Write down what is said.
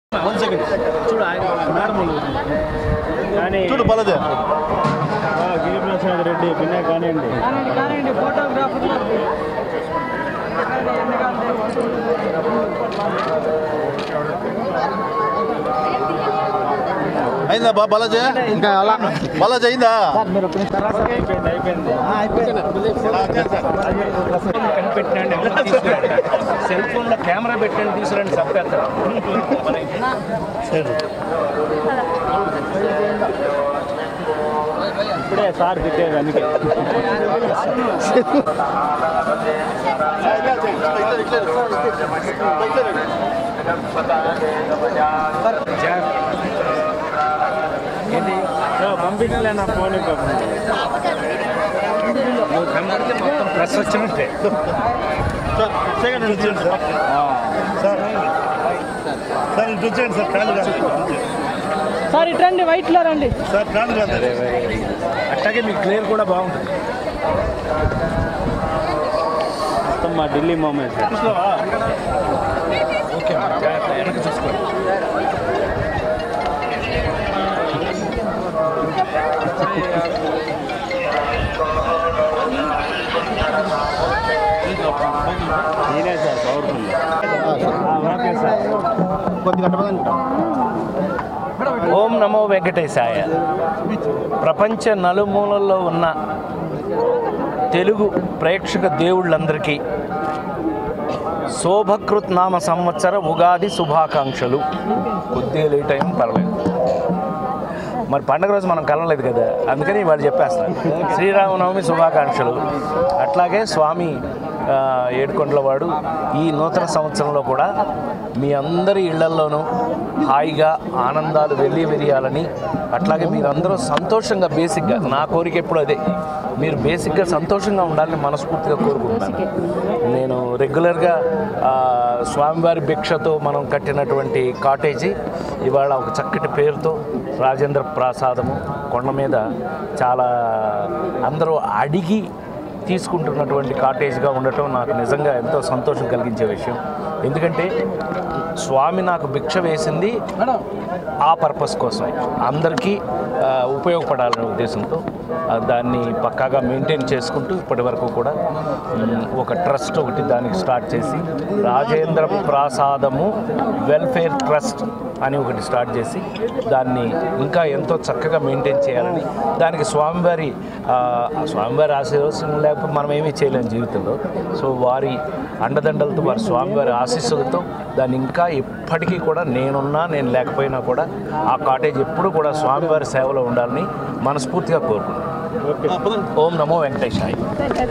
one second చూడు ఆయన normal కానీ చూడు బలదే ఆ, గిరిప్రసాద్ రెడ్డి పిన్నా కానివ్వండి కానివ్వండి కానివ్వండి ఫోటోగ్రాఫర్ అయిందా బా బాలాజీ ఇంకా అలా బాలాజీ అయిందా మీరు ఒక నిమిషం అయిపోయింది అయిపోయింది కనిపెట్టినండి ఎవరు తీసుకురండి సెల్ ఫోన్లో కెమెరా పెట్టండి తీసుకురండి చంపేస్తారు ఇప్పుడే సార్ తిట్టేది అందుకే ఏంటి ఓ, పంపించలే నా ఫోన్ పంపించలే నువ్వు కనబడితే మొత్తం ప్రెస్ వచ్చినట్టే సార్ సెకండ్ ఇటు చూడండి సార్ సార్ సార్ ఇటు చూడండి సార్ కాళ్ళు కాదు సార్ ఇటు రండి వైట్ లో రండి సార్ కాళ్ళు కాదు అట్లాగే మీ క్లియర్ కూడా బాగుంటుంది మొత్తం మా ఢిల్లీ మూమెంట్ సార్ చూసినావా ఓకే అమ్మా, జాగ్రత్త వెనక్కి చూసుకోండి నేనే సార్ పవర్ఫుల్ ఓకే సార్ ఓం నమో వెంకటేశాయ ప్రపంచ నలుమూలల్లో ఉన్న తెలుగు ప్రేక్షక దేవుళ్ళందరికీ శోభకృత్ నామ సంవత్సర ఉగాది శుభాకాంక్షలు కొద్దిగా లేట్ అయింది పర్లేదు మరి పండగ రోజు మనం కలవలేదు కదా అందుకని వాళ్ళు చెప్పేస్తాను శ్రీరామనవమి శుభాకాంక్షలు అట్లాగే స్వామి ఆ, ఏడుకొండలవాడు ఈ నూతన సంవత్సరంలో కూడా మీ అందరి ఇళ్లల్లోనూ హాయిగా ఆనందాలు వెళ్ళి విరియాలని అట్లాగే మీరందరూ సంతోషంగా బేసిక్గా నా కోరిక ఎప్పుడు అదే మీరు బేసిక్గా సంతోషంగా ఉండాలని మనస్ఫూర్తిగా కోరుకుంటున్నాను నేను రెగ్యులర్గా ఆ, స్వామివారి భిక్షతో మనం కట్టినటువంటి కాటేజీ ఇవాళ ఒక చక్కటి పేరుతో రాజేంద్ర ప్రసాదము కొండ మీద చాలా అందరూ అడిగి తీసుకుంటున్నటువంటి కాటేజ్గా ఉండటం నాకు నిజంగా ఎంతో సంతోషం కలిగించే విషయం ఎందుకంటే స్వామి నాకు భిక్ష వేసింది ఆ పర్పస్ కోసం అందరికీ ఆ, ఉపయోగపడాలనే ఉద్దేశంతో ఆ, దాన్ని పక్కాగా మెయింటైన్ చేసుకుంటూ ఇప్పటి వరకు కూడా మ్, ఒక ట్రస్ట్ ఒకటి దానికి స్టార్ట్ చేసి రాజేంద్ర ప్రసాదము వెల్ఫేర్ ట్రస్ట్ అని ఒకటి స్టార్ట్ చేసి దాన్ని ఇంకా ఎంతో చక్కగా మెయింటైన్ చేయాలని దానికి స్వామివారి ఆ, స్వామివారి ఆశీర్వచనం లేకపోతే మనం ఏమీ చేయలేం జీవితంలో సో వారి అండదండలతో వారి స్వామివారి ఆశీస్సులతో దాన్ని ఇంకా ఎప్పటికీ కూడా నేనున్నా నేను లేకపోయినా కూడా ఆ కాటేజ్ ఎప్పుడు కూడా స్వామివారి సేవలో ఉండాలని మనస్ఫూర్తిగా కోరుకుంటున్నాను ఓం నమో వెంకటేశాయ